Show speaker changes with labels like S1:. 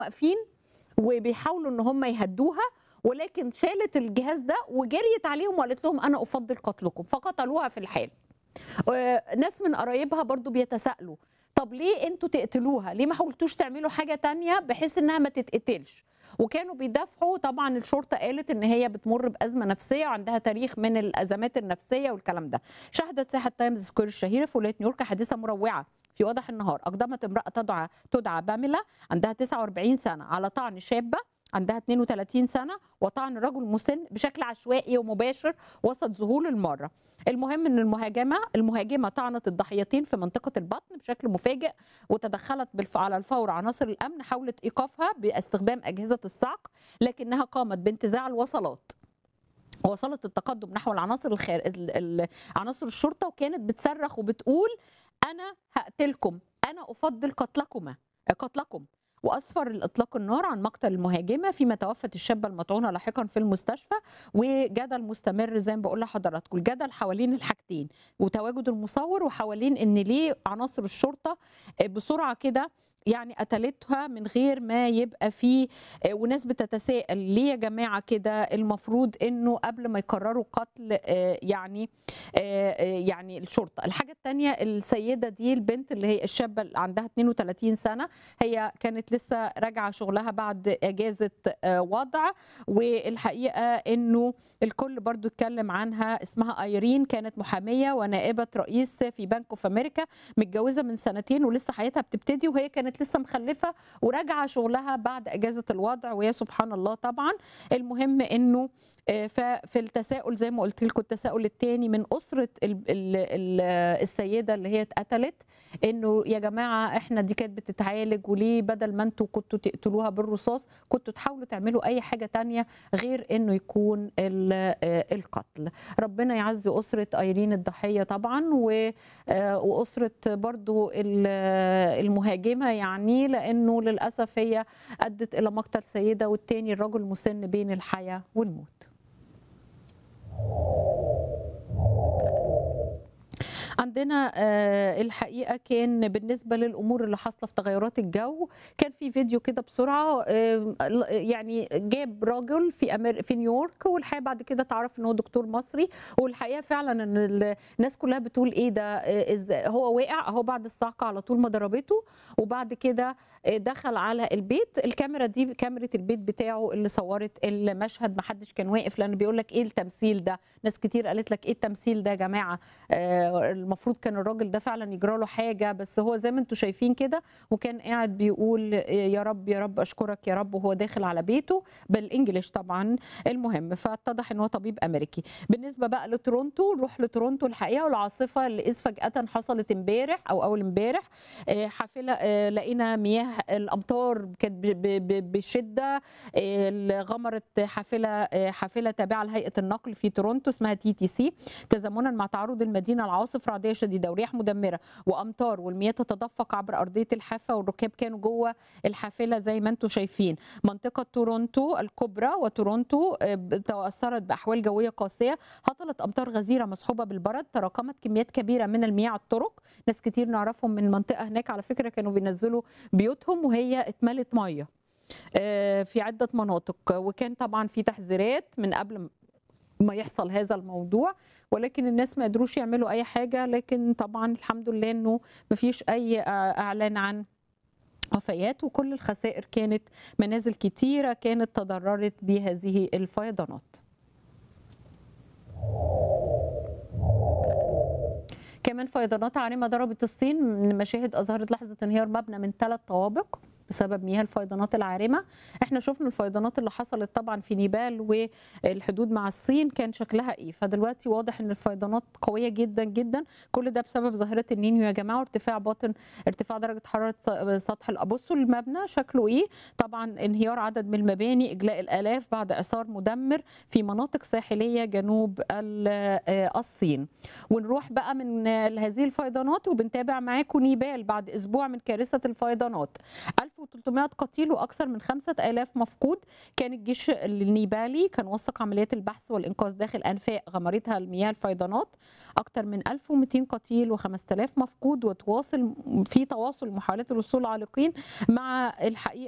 S1: واقفين وبيحاولوا ان هم يهدوها ولكن شالت الجهاز ده وجريت عليهم وقالت لهم انا افضل قتلكم فقتلوها في الحال آه، ناس من قرايبها برضو بيتساءلوا طب ليه انتوا تقتلوها ليه ما حاولتوش تعملوا حاجه تانية بحيث انها ما تتقتلش وكانوا بيدافعوا طبعا الشرطه قالت ان هي بتمر بازمه نفسيه وعندها تاريخ من الازمات النفسيه والكلام ده شهدت ساحه تايمز سكوير الشهيره في ولايه نيويورك حادثه مروعه في وضح النهار اقدمت امراه تدعى تدعى باميلا عندها 49 سنه على طعن شابه عندها 32 سنه وطعن رجل مسن بشكل عشوائي ومباشر وسط ذهول الماره المهم ان المهاجمه المهاجمه طعنت الضحيتين في منطقه البطن بشكل مفاجئ وتدخلت بالف... على الفور عناصر الامن حاولت ايقافها باستخدام اجهزه الصعق لكنها قامت بانتزاع الوصلات وصلت التقدم نحو العناصر الخار... ال- ال- عناصر الشرطه وكانت بتصرخ وبتقول انا هقتلكم انا افضل قتلكما قتلكم واسفر الاطلاق النار عن مقتل المهاجمه فيما توفت الشابه المطعونه لاحقا في المستشفى وجدل مستمر زي ما بقول لحضراتكم الجدل حوالين الحاجتين وتواجد المصور وحوالين ان ليه عناصر الشرطه بسرعه كده يعني قتلتها من غير ما يبقى فيه وناس بتتساءل ليه يا جماعه كده المفروض انه قبل ما يقرروا قتل آه، يعني آه، آه، يعني الشرطه الحاجه الثانيه السيده دي البنت اللي هي الشابه اللي عندها 32 سنه هي كانت لسه راجعه شغلها بعد اجازه آه، وضع والحقيقه انه الكل برضو اتكلم عنها اسمها ايرين كانت محاميه ونائبه رئيس في بنك اوف امريكا متجوزه من سنتين ولسه حياتها بتبتدي وهي كانت لسه مخلفه وراجعه شغلها بعد اجازه الوضع ويا سبحان الله طبعا المهم انه آه، ففي التساؤل زي ما قلت لكم التساؤل الثاني من اسره ال ال ال السيده اللي هي اتقتلت انه يا جماعه احنا دي كانت بتتعالج وليه بدل ما انتوا كنتوا تقتلوها بالرصاص كنتوا تحاولوا تعملوا اي حاجه تانية غير انه يكون ال- آه، القتل ربنا يعزي اسره ايرين الضحيه طبعا و- آه، واسره برضو ال- آه، المهاجمه يعني لانه للاسف هي ادت الى مقتل سيده والتاني الرجل مسن بين الحياه والموت عندنا آه، الحقيقه كان بالنسبه للامور اللي حاصله في تغيرات الجو كان في فيديو كده بسرعه آه، يعني جاب راجل في أمر... في نيويورك والحقيقه بعد كده تعرف ان هو دكتور مصري والحقيقه فعلا ان ال- الناس كلها بتقول ايه ده آه، إز- هو واقع اهو بعد الصعقه على طول ما ضربته وبعد كده آه، دخل على البيت الكاميرا دي كاميرا البيت بتاعه اللي صورت المشهد ما حدش كان واقف لان بيقول لك ايه التمثيل ده ناس كتير قالت لك ايه التمثيل ده يا جماعه آه، المفروض كان الراجل ده فعلا يجرى له حاجه بس هو زي ما انتم شايفين كده وكان قاعد بيقول آه، يا رب يا رب اشكرك يا رب وهو داخل على بيته بالانجلش طبعا المهم فاتضح ان هو طبيب امريكي بالنسبه بقى لتورونتو نروح لتورونتو الحقيقه والعاصفه اللي اذ فجاه حصلت امبارح او اول امبارح آه، حافله آه، لقينا مياه الامطار كانت ب- ب- ب- بشده آه، اللي غمرت حافله آه، حافله تابعه لهيئه النقل في تورونتو اسمها تي تي سي تزامنا مع تعرض المدينه لعواصف رعديه شديده ورياح مدمره وامطار والمياه تتدفق عبر ارضيه الحافه والركاب كانوا جوه الحافله زي ما انتم شايفين منطقه تورونتو الكبرى وتورونتو آه، تاثرت باحوال جويه قاسيه هطلت امطار غزيره مصحوبه بالبرد تراكمت كميات كبيره من المياه على الطرق ناس كتير نعرفهم من المنطقه هناك على فكره كانوا بينزلوا بيوتهم وهي اتملت ميه آه، في عده مناطق وكان طبعا في تحذيرات من قبل ما يحصل هذا الموضوع ولكن الناس ما قدروش يعملوا اي حاجه لكن طبعا الحمد لله انه ما فيش اي آه، اعلان عن وفيات وكل الخسائر كانت منازل كتيره كانت تضررت بهذه الفيضانات كمان فيضانات عارمه ضربت الصين من مشاهد اظهرت لحظه انهيار مبنى من ثلاث طوابق بسبب مياه الفيضانات العارمه احنا شفنا الفيضانات اللي حصلت طبعا في نيبال والحدود مع الصين كان شكلها ايه فدلوقتي واضح ان الفيضانات قويه جدا جدا كل ده بسبب ظاهره النينيو يا جماعه وارتفاع باطن ارتفاع درجه حراره سطح الابصوا المبنى شكله ايه طبعا انهيار عدد من المباني اجلاء الالاف بعد اعصار مدمر في مناطق ساحليه جنوب ال- آه، الصين ونروح بقى من هذه الفيضانات وبنتابع معاكم نيبال بعد اسبوع من كارثه الفيضانات 1300 قتيل واكثر من 5000 مفقود كان الجيش النيبالي كان وثق عمليات البحث والانقاذ داخل انفاق غمرتها المياه الفيضانات اكثر من 1200 قتيل و5000 مفقود وتواصل في تواصل محاولات الوصول العالقين مع الحقيقه